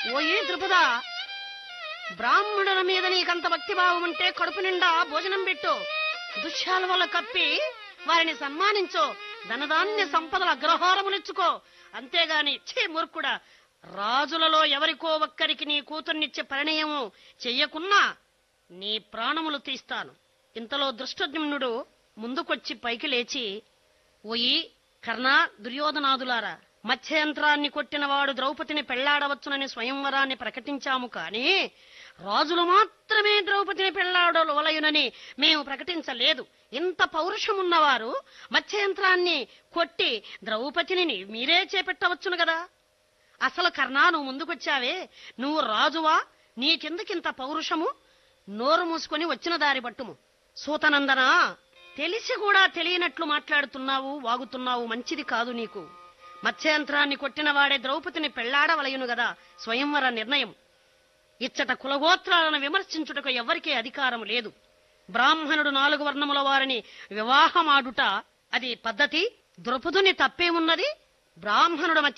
ఓయే ద్రుపద బ్రాహ్మణుల మీద నీకంత భక్తిభావం ఉంటే కడుపు నిండా భోజనం పెట్టు దుశ్శాలువలు కప్పి వారిని సన్మానించు ధనధాన్య సంపదల అగ్రహారములిచ్చుకో అంతేగాని ఛీ మూర్ఖుడా రాజులలో ఎవరికో ఒక్కరికి నీ కూతుర్నిచ్చే పరిణయము చెయ్యకున్నా నీ ప్రాణములు తీస్తాను ఇంతలో దృష్టజ్ఞుడు ముందుకొచ్చి పైకి లేచి ఓయి కర్ణ దుర్యోధనాదులారా మత్స్యంత్రాన్ని కొట్టినవాడు ద్రౌపదిని పెళ్లాడవచ్చునని స్వయంవరాన్ని ప్రకటించాము కాని రాజులు మాత్రమే ద్రౌపదిని పెళ్లాడవలయునని మేము ప్రకటించలేదు ఇంత పౌరుషమున్నవారు మత్స్యంత్రాన్ని కొట్టి ద్రౌపదిని మీరే చేపెట్టవచ్చును కదా అసలు కర్ణా నువ్వు ముందుకొచ్చావే నువ్వు రాజువా నీకెందుకింత పౌరుషము నోరు మూసుకొని వచ్చిన దారి పట్టుము సూతనందనా తెలిసి కూడా తెలియనట్లు మాట్లాడుతున్నావు వాగుతున్నావు మంచిది కాదు నీకు మత్స్యంత్రాన్ని కొట్టిన వాడే ద్రౌపదిని పెళ్లాడవలయును గదా స్వయంవర నిర్ణయం ఇచ్చట కులగోత్రాలను విమర్శించుటకు ఎవ్వరికీ అధికారం లేదు బ్రాహ్మణుడు నాలుగు వర్ణముల వారిని వివాహమాడుట అది పద్ధతి ద్రౌపదుని తప్పేమున్నది బ్రాహ్మణుడు మత్స్య